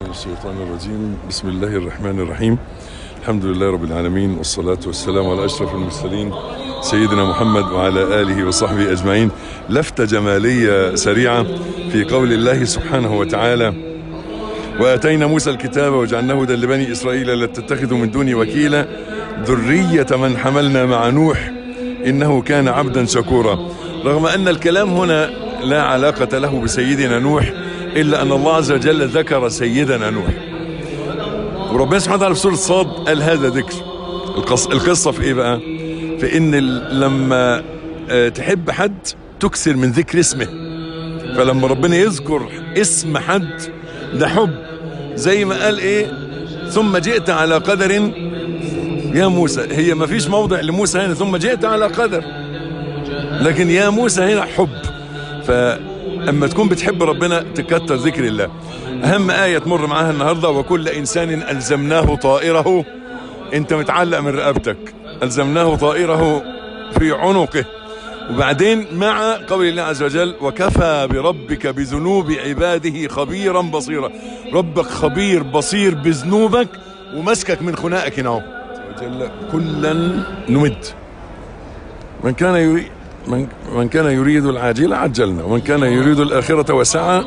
الشيطان الرجيم بسم الله الرحمن الرحيم الحمد لله رب العالمين والصلاة والسلام على أشرف المرسلين سيدنا محمد وعلى آله وصحبه أجمعين لفتة جمالية سريعة في قول الله سبحانه وتعالى وآتينا موسى الكتاب وجعلناه هدى لبني إسرائيل لا تتخذوا من دوني وكيلا ذرية من حملنا مع نوح إنه كان عبدا شكورا رغم أن الكلام هنا لا علاقة له بسيدنا نوح إلا أن الله عز وجل ذكر سيدنا نوح وربنا سبحانه وتعالى في سورة صاد قال هذا ذكر القص القصة في إيه بقى في إن ال- لما آه، تحب حد تكثر من ذكر اسمه فلما ربنا يذكر اسم حد ده حب زي ما قال ايه ثم جئت على قدر يا موسى هي ما فيش موضع لموسى هنا ثم جئت على قدر لكن يا موسى هنا حب فأما تكون بتحب ربنا تكتر ذكر الله أهم آية تمر معاها النهاردة وكل إنسان ألزمناه طائره أنت متعلق من رقبتك ألزمناه طائره في عنقه وبعدين مع قول الله عز وجل وكفى بربك بذنوب عباده خبيرا بصيرا ربك خبير بصير بذنوبك ومسكك من خناقك هنا اهو وجل كلا نمد من كان يريد من, من كان يريد العاجلة عجلنا ومن كان يريد الآخرة وسعى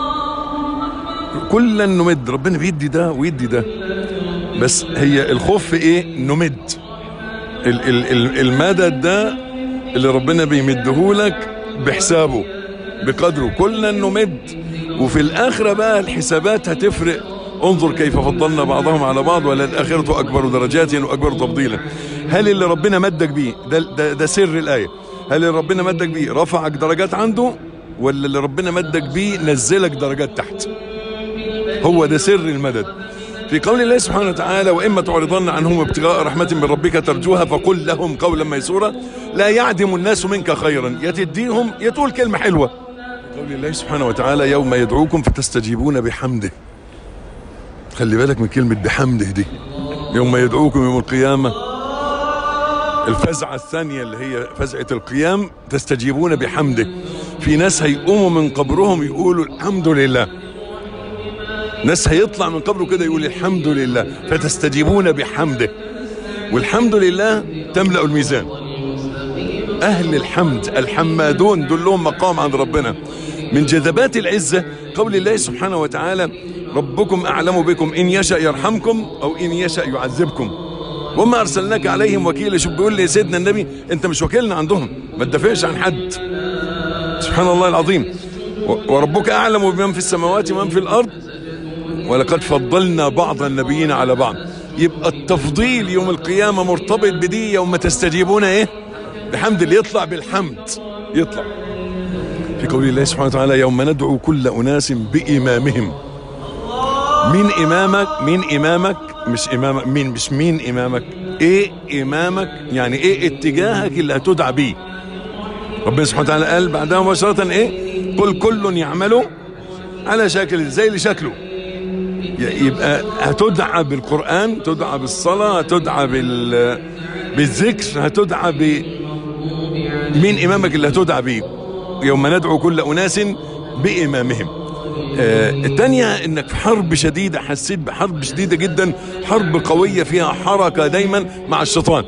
كلا نمد ربنا بيدي ده ويدي ده بس هي الخوف في ايه نمد ال ال ال المدد ده اللي ربنا بيمده لك بحسابه بقدره كلنا نمد وفي الآخرة بقى الحسابات هتفرق انظر كيف فضلنا بعضهم على بعض وللآخرة أكبر درجات وأكبر تفضيلا هل اللي ربنا مدك بيه ده, ده, ده سر الآية هل اللي ربنا مدك بيه رفعك درجات عنده ولا اللي ربنا مدك بيه نزلك درجات تحت هو ده سر المدد في قول الله سبحانه وتعالى وإما تعرضن عنهم ابتغاء رحمة من ربك ترجوها فقل لهم قولا ميسورا لا يعدم الناس منك خيرا يا تديهم يا تقول كلمة حلوة في قول الله سبحانه وتعالى يوم يدعوكم فتستجيبون بحمده خلي بالك من كلمة بحمده دي يوم يدعوكم يوم القيامة الفزعة الثانية اللي هي فزعة القيام تستجيبون بحمده في ناس هيقوموا من قبرهم يقولوا الحمد لله ناس هيطلع من قبره كده يقول الحمد لله فتستجيبون بحمده والحمد لله تملأ الميزان أهل الحمد الحمادون دول لهم مقام عند ربنا من جذبات العزة قول الله سبحانه وتعالى ربكم أعلم بكم إن يشأ يرحمكم أو إن يشأ يعذبكم وما أرسلناك عليهم وكيلا شوف بيقول لي سيدنا النبي أنت مش وكيلنا عندهم ما تدافعش عن حد سبحان الله العظيم و- وربك أعلم بمن في السماوات ومن في الأرض ولقد فضلنا بعض النبيين على بعض يبقى التفضيل يوم القيامة مرتبط بدي يوم تستجيبون ايه بحمد اللي يطلع بالحمد يطلع في قول الله سبحانه وتعالى يوم ندعو كل أناس بإمامهم مين إمامك مين إمامك مش إمامك مين مش مين إمامك إيه إمامك يعني إيه اتجاهك اللي هتدعى بيه ربنا سبحانه وتعالى قال بعدها مباشرة إيه قل كل يعمل على شكل زي اللي شكله يبقى هتدعى بالقرآن تدعى بالصلاة هتدعى بال بالذكر هتدعى ب مين إمامك اللي هتدعى بيه يوم ندعو كل أناس بإمامهم آه الثانية انك في حرب شديدة حسيت بحرب شديدة جدا حرب قوية فيها حركة دايما مع الشيطان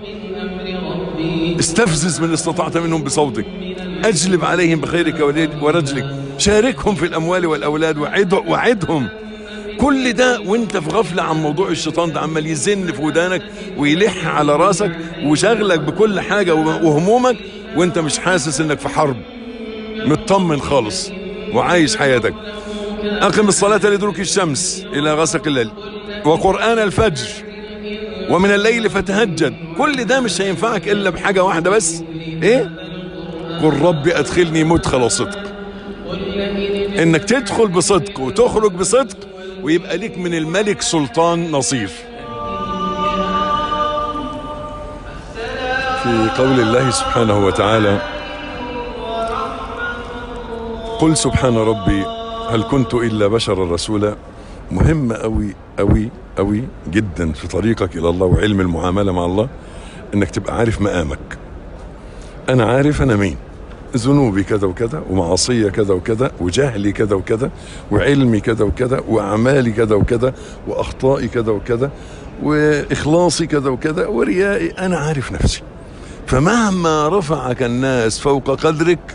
استفزز من استطعت منهم بصوتك اجلب عليهم بخيرك ورجلك شاركهم في الاموال والاولاد وعد وعدهم كل ده وانت في غفلة عن موضوع الشيطان ده عمال يزن في ودانك ويلح على راسك وشغلك بكل حاجة وهمومك وانت مش حاسس انك في حرب مطمن خالص وعايش حياتك أقم الصلاة لدرك الشمس إلى غسق الليل وقرآن الفجر ومن الليل فتهجد كل ده مش هينفعك إلا بحاجة واحدة بس إيه قل ربي أدخلني مدخل صدق إنك تدخل بصدق وتخرج بصدق ويبقى ليك من الملك سلطان نصير في قول الله سبحانه وتعالى قل سبحان ربي هل كنت إلا بشرا رسولا مهم أوي أوي أوي جدا في طريقك إلى الله وعلم المعاملة مع الله إنك تبقى عارف مقامك أنا عارف أنا مين ذنوبي كذا وكذا ومعاصية كذا وكذا وجهلي كذا وكذا وعلمي كذا وكذا وأعمالي كذا وكذا وأخطائي كذا وكذا وإخلاصي كذا وكذا وريائي أنا عارف نفسي فمهما رفعك الناس فوق قدرك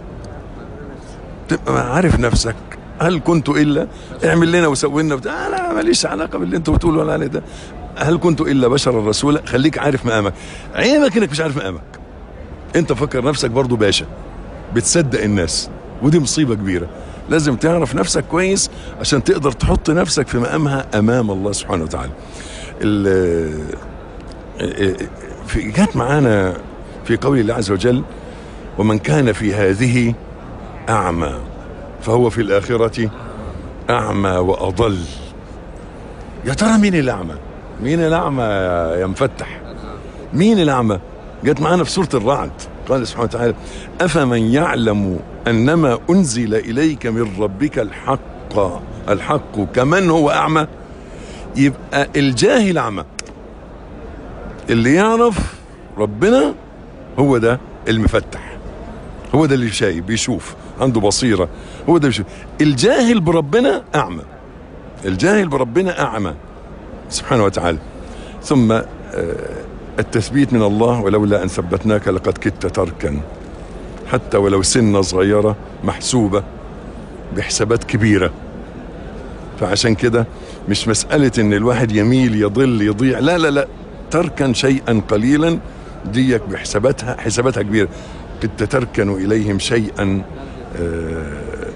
تبقى عارف نفسك هل كنت الا اعمل لنا وسوي لنا بتاع انا ماليش علاقه باللي انت بتقوله ولا عليه ده هل كنت الا بشرا رسولا خليك عارف مقامك عيبك انك مش عارف مقامك انت فكر نفسك برضو باشا بتصدق الناس ودي مصيبه كبيره لازم تعرف نفسك كويس عشان تقدر تحط نفسك في مقامها امام الله سبحانه وتعالى ال- في جت معانا في قول الله عز وجل ومن كان في هذه أعمى فهو في الآخرة أعمى وأضل يا ترى مين الأعمى مين الأعمى يا مفتح مين الأعمى جت معانا في سورة الرعد قال سبحانه وتعالى أفمن يعلم أنما أنزل إليك من ربك الحق الحق كمن هو أعمى يبقى الجاهل أعمى اللي يعرف ربنا هو ده المفتح هو ده اللي شايف بيشوف عنده بصيرة هو ده بيشوف الجاهل بربنا أعمى الجاهل بربنا أعمى سبحانه وتعالى ثم آه، التثبيت من الله ولولا أن ثبتناك لقد كدت تركا حتى ولو سنة صغيرة محسوبة بحسابات كبيرة فعشان كده مش مسألة ان الواحد يميل يضل يضيع لا لا لا تركا شيئا قليلا ديك بحساباتها حساباتها كبيرة قد تركن إليهم شيئا آه،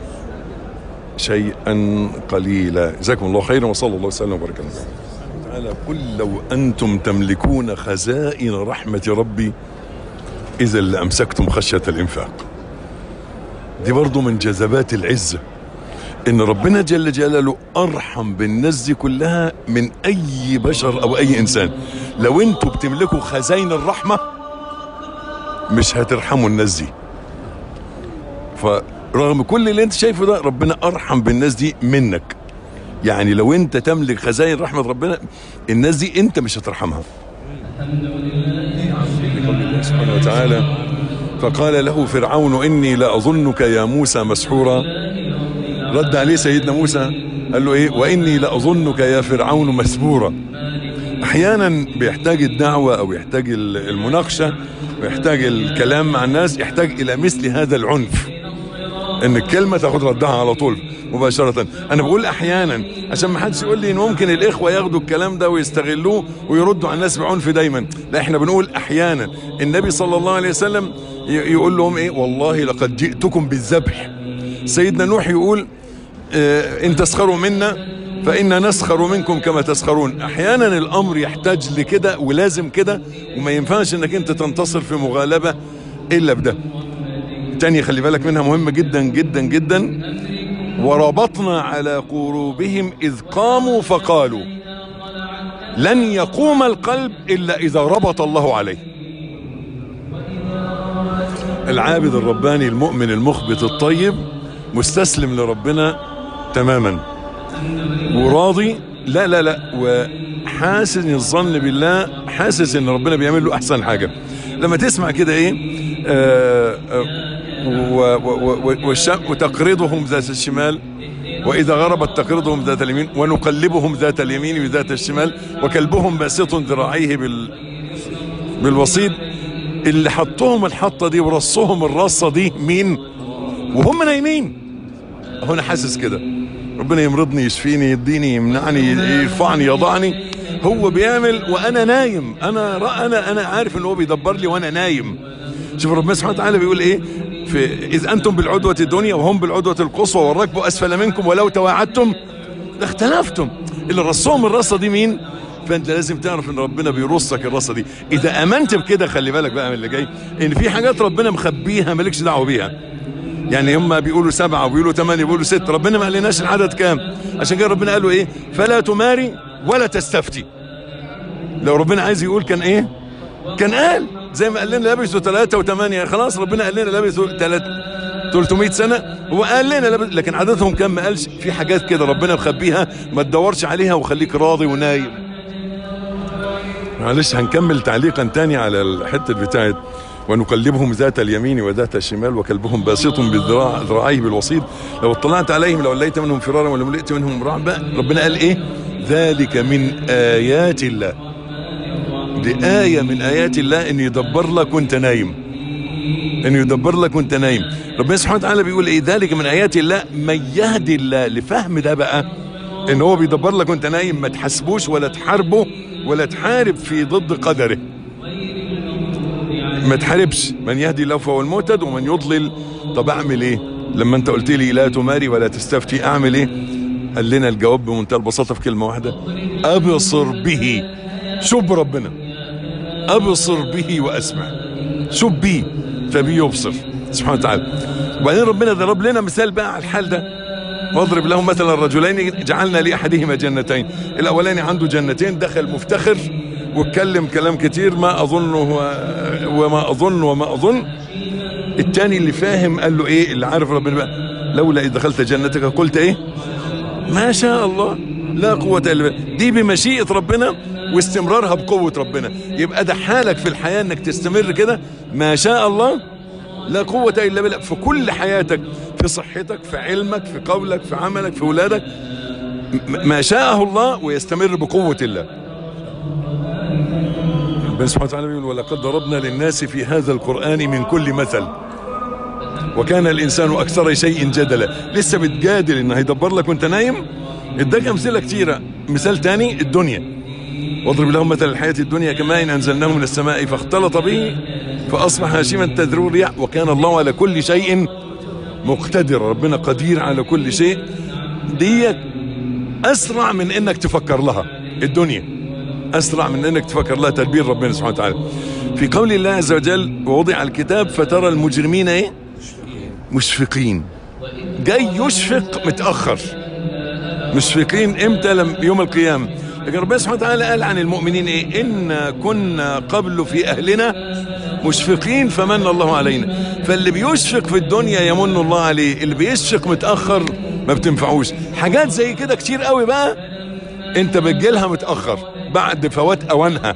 شيئا قليلا جزاكم الله خيرا وصلى الله وسلم وبارك على نبينا تعالى قل لو أنتم تملكون خزائن رحمة ربي إذا لأمسكتم خشية الإنفاق دي برضو من جذبات العزة إن ربنا جل جلاله أرحم بالناس دي كلها من أي بشر أو أي إنسان لو أنتوا بتملكوا خزائن الرحمة مش هترحموا الناس دي فرغم كل اللي انت شايفه ده ربنا ارحم بالناس دي منك يعني لو انت تملك خزائن رحمة ربنا الناس دي انت مش هترحمها بقول الله سبحانه وتعالى فقال له فرعون اني لاظنك يا موسى مسحورا رد عليه سيدنا موسى قال له ايه واني لاظنك يا فرعون مسبورا احيانا بيحتاج الدعوة او يحتاج المناقشة ويحتاج الكلام مع الناس يحتاج الى مثل هذا العنف ان الكلمة تاخد ردها على طول مباشرة انا بقول احيانا عشان ما حدش يقول لي ان ممكن الاخوة ياخدوا الكلام ده ويستغلوه ويردوا على الناس بعنف دايما لا احنا بنقول احيانا النبي صلى الله عليه وسلم ي- يقول لهم ايه والله لقد جئتكم بالذبح سيدنا نوح يقول اه ان تسخروا منا فإنا نسخر منكم كما تسخرون أحيانا الأمر يحتاج لكده ولازم كده وما ينفعش أنك أنت تنتصر في مغالبة إلا بده تاني خلي بالك منها مهمة جدا جدا جدا وربطنا على قلوبهم إذ قاموا فقالوا لن يقوم القلب إلا إذا ربط الله عليه العابد الرباني المؤمن المخبت الطيب مستسلم لربنا تماما وراضي لا لا لا وحاسس الظن بالله حاسس ان ربنا بيعمل له احسن حاجه لما تسمع كده ايه آه آه و- و- و- والش- وتقرضهم ذات الشمال واذا غربت تقرضهم ذات اليمين ونقلبهم ذات اليمين وذات الشمال وكلبهم باسط ذراعيه بال بالوسيط اللي حطهم الحطه دي ورصهم الرصه دي مين وهم نايمين هو انا حاسس كده ربنا يمرضني يشفيني يديني يمنعني يرفعني يضعني هو بيعمل وانا نايم انا رأ- انا انا عارف ان هو بيدبر لي وانا نايم شوف ربنا سبحانه وتعالى بيقول ايه في اذ انتم بالعدوه الدنيا وهم بالعدوه القصوى والركب اسفل منكم ولو تواعدتم لاختلفتم اللي رصهم الرصه دي مين فانت لازم تعرف ان ربنا بيرصك الرصه دي اذا امنت بكده خلي بالك بقى من اللي جاي ان في حاجات ربنا مخبيها مالكش دعوه بيها يعني هم بيقولوا سبعة وبيقولوا ثمانية بيقولوا ستة ربنا ما قالناش العدد كام عشان كده ربنا قالوا ايه فلا تماري ولا تستفتي لو ربنا عايز يقول كان ايه كان قال زي ما قال لنا لبسوا ثلاثة وثمانية خلاص ربنا قال لنا لبسوا ثلاثة 300 سنة هو قال لنا لبس لكن عددهم كام ما قالش في حاجات كده ربنا مخبيها ما تدورش عليها وخليك راضي ونايم معلش هنكمل تعليقا تاني على الحتة بتاعت ونقلبهم ذات اليمين وذات الشمال وكلبهم باسط بالذراع ذراعيه بالوسيط لو اطلعت عليهم لوليت منهم فرارا ولملئت منهم رعبا ربنا قال ايه ذلك من ايات الله دي آية من آيات الله إن يدبر لك وأنت نايم إن يدبر لك وأنت نايم ربنا سبحانه وتعالى بيقول إيه ذلك من آيات الله من يهدي الله لفهم ده بقى إن هو بيدبر لك وأنت نايم ما تحاسبوش ولا تحاربه ولا تحارب في ضد قدره ما تحاربش من يهدي الله فهو المهتد ومن يضلل طب أعمل إيه لما أنت قلت لي لا تماري ولا تستفتي أعمل إيه قال لنا الجواب بمنتهى البساطة في كلمة واحدة أبصر به شوف ربنا ابصر به واسمع شوف بيه فبيه يبصر سبحانه وتعالى وبعدين ربنا ضرب لنا مثال بقى على الحال ده واضرب لهم مثلا الرجلين جعلنا لاحدهما جنتين الاولاني عنده جنتين دخل مفتخر واتكلم كلام كتير ما اظنه وما اظن وما اظن التاني اللي فاهم قال له ايه اللي عارف ربنا بقى لولا اذ دخلت جنتك قلت ايه ما شاء الله لا قوة الا بالله دي بمشيئة ربنا واستمرارها بقوة ربنا يبقى ده حالك في الحياة انك تستمر كده ما شاء الله لا قوة الا بالله في كل حياتك في صحتك في علمك في قولك في عملك في ولادك ما شاءه الله ويستمر بقوة الله ربنا سبحانه وتعالى بيقول ولقد ضربنا للناس في هذا القرآن من كل مثل وكان الإنسان أكثر شيء جدلا لسه بتجادل إن هيدبر لك وأنت نايم اداك أمثلة كتيرة مثال تاني الدنيا واضرب لهم مثل الحياة الدنيا كماء إن أنزلناه من السماء فاختلط به فأصبح هاشما تذرو الرياح وكان الله على كل شيء مقتدر ربنا قدير على كل شيء دي أسرع من إنك تفكر لها الدنيا أسرع من إنك تفكر لها تدبير ربنا سبحانه وتعالى في قول الله عز وجل ووضع الكتاب فترى المجرمين إيه مشفقين جاي يشفق متأخر مشفقين امتى لم يوم القيامة لكن ربنا سبحانه وتعالى قال عن المؤمنين ايه إنا كنا قبل في أهلنا مشفقين فمن الله علينا فاللي بيشفق في الدنيا يمن الله عليه اللي بيشفق متأخر ما بتنفعوش حاجات زي كده كتير قوي بقى انت بتجيلها متأخر بعد فوات اوانها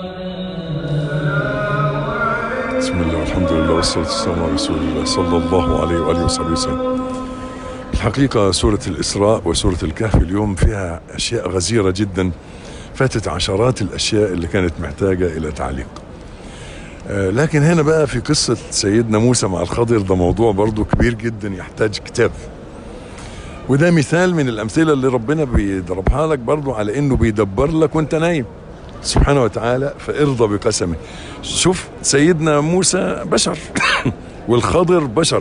بسم الله والحمد لله والصلاة والسلام على رسول الله صلى الله عليه وآله وصحبه وسلم الحقيقة سورة الإسراء وسورة الكهف اليوم فيها أشياء غزيرة جدا فاتت عشرات الأشياء اللي كانت محتاجة إلى تعليق آه لكن هنا بقى في قصة سيدنا موسى مع الخضر ده موضوع برضو كبير جدا يحتاج كتاب وده مثال من الأمثلة اللي ربنا بيضربها لك برضو على إنه بيدبر لك وأنت نايم سبحانه وتعالى فارضى بقسمه شوف سيدنا موسى بشر والخضر بشر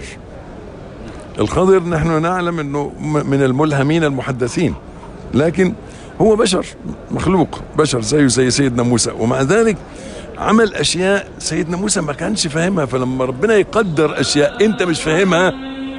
الخضر نحن نعلم انه من الملهمين المحدثين لكن هو بشر مخلوق بشر زيه زي سيدنا موسى ومع ذلك عمل اشياء سيدنا موسى ما كانش فاهمها فلما ربنا يقدر اشياء انت مش فاهمها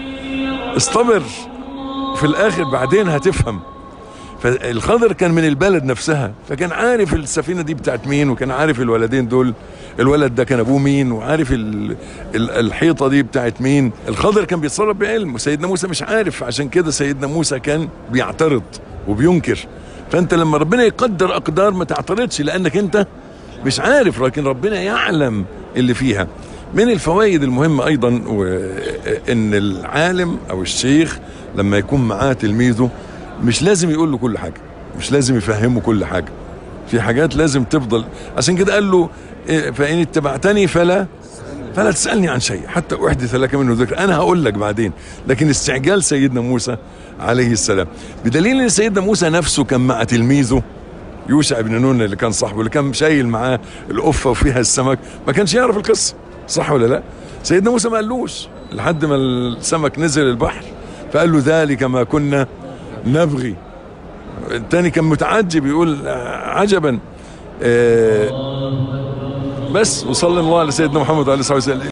اصطبر في الاخر بعدين هتفهم فالخضر كان من البلد نفسها فكان عارف السفينه دي بتاعت مين وكان عارف الولدين دول الولد ده كان ابوه مين وعارف ال ال الحيطه دي بتاعت مين الخضر كان بيتصرف بعلم وسيدنا موسى مش عارف عشان كده سيدنا موسى كان بيعترض وبينكر فانت لما ربنا يقدر اقدار ما تعترضش لانك انت مش عارف لكن ربنا يعلم اللي فيها من الفوائد المهمه ايضا ان العالم او الشيخ لما يكون معاه تلميذه مش لازم يقول له كل حاجه مش لازم يفهمه كل حاجه في حاجات لازم تفضل عشان كده قال له فان اتبعتني فلا فلا تسالني عن شيء حتى احدث لك منه ذكر انا هقول لك بعدين لكن استعجال سيدنا موسى عليه السلام بدليل ان سيدنا موسى نفسه كان مع تلميذه يوشع بن نون اللي كان صاحبه اللي كان شايل معاه القفه وفيها السمك ما كانش يعرف القصه صح ولا لا سيدنا موسى ما قالوش لحد ما السمك نزل البحر فقال له ذلك ما كنا نبغي الثاني كان متعجب يقول عجبا بس وصلى الله على سيدنا محمد عليه الصلاه والسلام